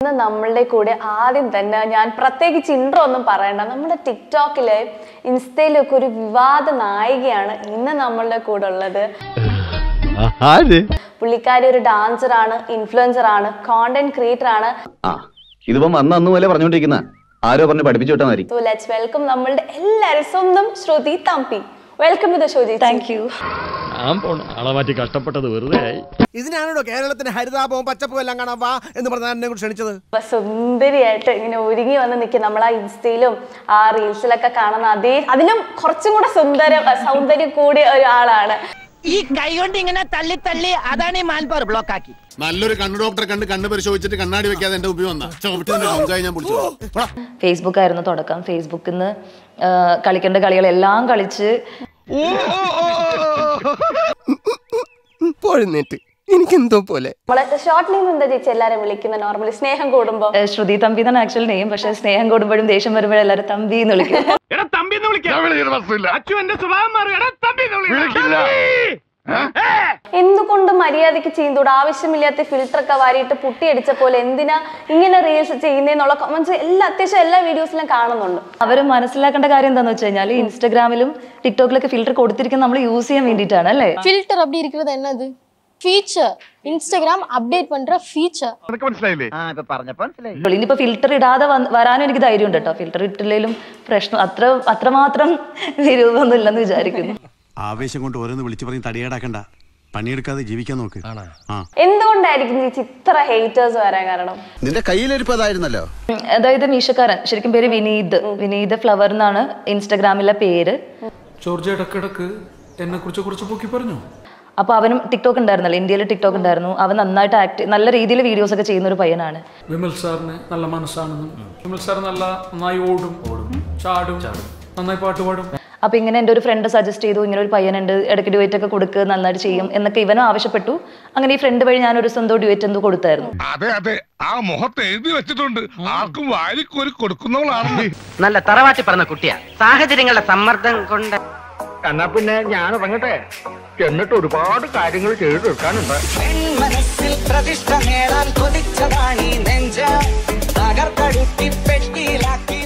ഇന്ന് നമ്മളുടെ കൂടെ ആദ്യം തന്നെ ഞാൻ പ്രത്യേകിച്ച് ഇൻട്രോ ഒന്നും പറയണ്ട നമ്മുടെ ടിക്ടോക്കില് ഇൻസ്റ്റയിലൊക്കെ ഒരു വിവാദ നായികയാണ് ഇന്ന് നമ്മളുടെ കൂടെ ഉള്ളത് ആര് പുള്ളിക്കാരി ഒരു ഡാൻസർ ആണ് ഇൻഫ്ലുവൻസർ ആണ് കോണ്ടന്റ് ക്രിയേറ്റർ ആണ് ആ ഇതിപ്പം അന്ന് അന്ന് പോലെ പറഞ്ഞോണ്ടിരിക്കുന്ന ആരോ പറഞ്ഞ് പഠിപ്പിച്ചു വിട്ടാൽ മതി സോ ലെറ്റ്സ് വെൽക്കം നമ്മളുടെ എല്ലാവരും സ്വന്തം Shruthi Thampi welcome to the show thank you ഞാൻ പോണ ആളെ മാറ്റി കഷ്ടപ്പെട്ടത് വെറുതെ ആയി ഇതിനാണോ കേരളത്തിന് ഹരിതാപവും പച്ചപ്പും എല്ലാം കാണാൻ വാ എന്ന് പറഞ്ഞാൽ എന്നെ കൂടി ക്ഷണിച്ചത് അപ്പൊ സുന്ദരിയായിട്ട് ഇങ്ങനെ ഒരുങ്ങി വന്ന് നിൽക്കും നമ്മൾ ആ ഇൻസ്റ്റയിലും ആ റീൽസിലൊക്കെ കാണുന്ന അതേ അതിലും കുറച്ചും കൂടെ സുന്ദരം സൗന്ദര്യം കൂടിയ ഒരാളാണ് ഈ കൈ കൊണ്ട് ഇങ്ങനെ തള്ളി തള്ളി അതാണ് ഈ മാൻപവർ ബ്ലോക്ക് ആക്കി നല്ലൊരു കണ്ണു ഡോക്ടറെ കണ്ട് കണ്ണ് പരിശോധിച്ചിട്ട് കണ്ണാടി വെക്കാതെ എന്റെ ഉപയോഗം വന്ന ചവിട്ടിന്റെ കൊങ്കായി ഞാൻ പിടിച്ചു പോടാ. ഫേസ്ബുക്ക് ആയിരുന്നു തുടക്കം ഫേസ്ബുക്കിൽ നിന്ന് കളിക്കേണ്ട കളികളെല്ലാം കളിച്ച് പോഴുന്നേറ്റ് എനിക്കെന്തോ പോലെ നമ്മളെ ഷോർട്ട് നെയിം എന്താ ചേച്ചി എല്ലാരും വിളിക്കുന്ന നോർമലി സ്നേഹം കൂടുമ്പോ ഏഹ് ശ്രുതി തമ്പി എന്നാണ് ആക്ച്വൽ നെയിം പക്ഷെ സ്നേഹം കൂടുമ്പോഴും ദേഷ്യം വരുമ്പോഴും എല്ലാവരും തമ്പി എന്ന് വിളിക്കും എന്തുകൊണ്ട് മര്യാദയ്ക്ക് ചെയ്യുന്നതോട് ആവശ്യമില്ലാത്ത ഫിൽറ്റർ ഒക്കെ വാരിയിട്ട് പുട്ടിയടിച്ച പോലെ എന്തിനാ ഇങ്ങനെ റീൽസ് ചെയ്യുന്നേന്നുള്ള കമന്റ്സ് എല്ലാ അത്യാവശ്യം എല്ലാ വീഡിയോസിലും കാണുന്നുണ്ട് അവർ മനസ്സിലാക്കേണ്ട കാര്യം എന്താന്ന് വെച്ച് കഴിഞ്ഞാൽ ഇൻസ്റ്റാഗ്രാമിലും ടിക്ടോക്കിലൊക്കെ ഫിൽറ്റർ കൊടുത്തിരിക്കുന്നത് നമ്മൾ യൂസ് ചെയ്യാൻ വേണ്ടിയിട്ടാണ് അല്ലേ ஃபில்டர் அப்படி இருக்கிறது என்னது ஃபீச்சர் இன்ஸ்டாகிராம் அப்டேட் பண்ற ஃபீச்சர் ആ ഇപ്പൊ പറഞ്ഞപ്പോ മനസ്സിലായി ഇനിയിപ്പോ ഫിൽറ്റർ ഇടാതെ വന്ന് വരാനും എനിക്ക് ധൈര്യമുണ്ട് കേട്ടോ ഫിൽറ്റർ ഇട്ടില്ലെങ്കിലും പ്രശ്നം അത്ര അത്രമാത്രം വിരൂപമൊന്നും ഇല്ലെന്ന് വിചാരിക്കുന്നു ആവേശം കൊണ്ട് ഓരോന്ന് വിളിച്ചു പറഞ്ഞ് തടിയേടാക്കണ്ട പണിയെടുക്കാതെ ജീവിക്കാൻ നോക്ക് ആ എന്തുകൊണ്ടായിരിക്കും ചേച്ചി ഇത്ര ഹേറ്റേഴ്സ് വരാൻ കാരണം നിന്റെ കയ്യിലിരിപ്പ് അതായിരുന്നല്ലോ ഉം, അതായത് മീശക്കാരൻ ശരിക്കും പേര് വിനീത് വിനീത് ഫ്ലവർ എന്നാണ് ഇൻസ്റ്റാഗ്രാമിലെ പേര് ജോർജ് ഇടക്കിടക്ക് എന്നെ കുറിച്ച് കുറച്ച് പൊക്കി പറഞ്ഞു അപ്പൊ അവനും ടിക്ടോക്ക് ഉണ്ടായിരുന്നല്ലോ ഇന്ത്യയിൽ ടിക്ടോക്ക് ഉണ്ടായിരുന്നു അവൻ നന്നായിട്ട് ആക്ട് നല്ല രീതിയിൽ വീഡിയോസ് ഒക്കെ ചെയ്യുന്ന ഒരു പയ്യനാണ് വിമൽ സാറിന് നല്ല മനസ്സാണെന്നും വിമൽ സാർ നല്ല നന്നായി ഓടും ഓടും ചാടും നന്നായി പാട്ട് പാടും അപ്പൊ ഇങ്ങനെ എൻ്റെ ഒരു ഫ്രണ്ട് സജസ്റ്റ് ചെയ്തു ഇങ്ങനെ ഒരു പയ്യനുണ്ട് ഇടയ്ക്ക് ഡ്യുവറ്റ് ഒക്കെ കൊടുക്കുക നന്നായിട്ട് ചെയ്യും എന്നൊക്കെ ഇവനും ആവശ്യപ്പെട്ടു അങ്ങനെ ഈ ഫ്രണ്ട് വഴി ഞാൻ ഒരു സ്വന്തം ഡ്യുവറ്റ് എന്തോ കൊടുത്തായിരുന്നു അതെ അതെ ആ മുഖത്ത് എഴുതി വെച്ചിട്ടുണ്ട് ആർക്കും വാരിക്കോരി കൊടുക്കുന്നവളാണ് നല്ല തറവാട്ടി പറഞ്ഞ കുട്ടിയാ സാഹചര്യങ്ങളുടെ സമ്മർദ്ദം കൊണ്ട് എന്നാ പിന്നെ ഞാൻ ഇറങ്ങട്ടെ എന്നിട്ട് ഒരുപാട് കാര്യങ്ങൾ ചെയ്തു തീർക്കാനുണ്ട് മനസ്സിൽ പ്രതിഷ്ഠ നേടാൻ കൊതിച്ചതാണീ നെഞ്ച തകർക്കടുത്തി പെട്ടിയിലാക്കി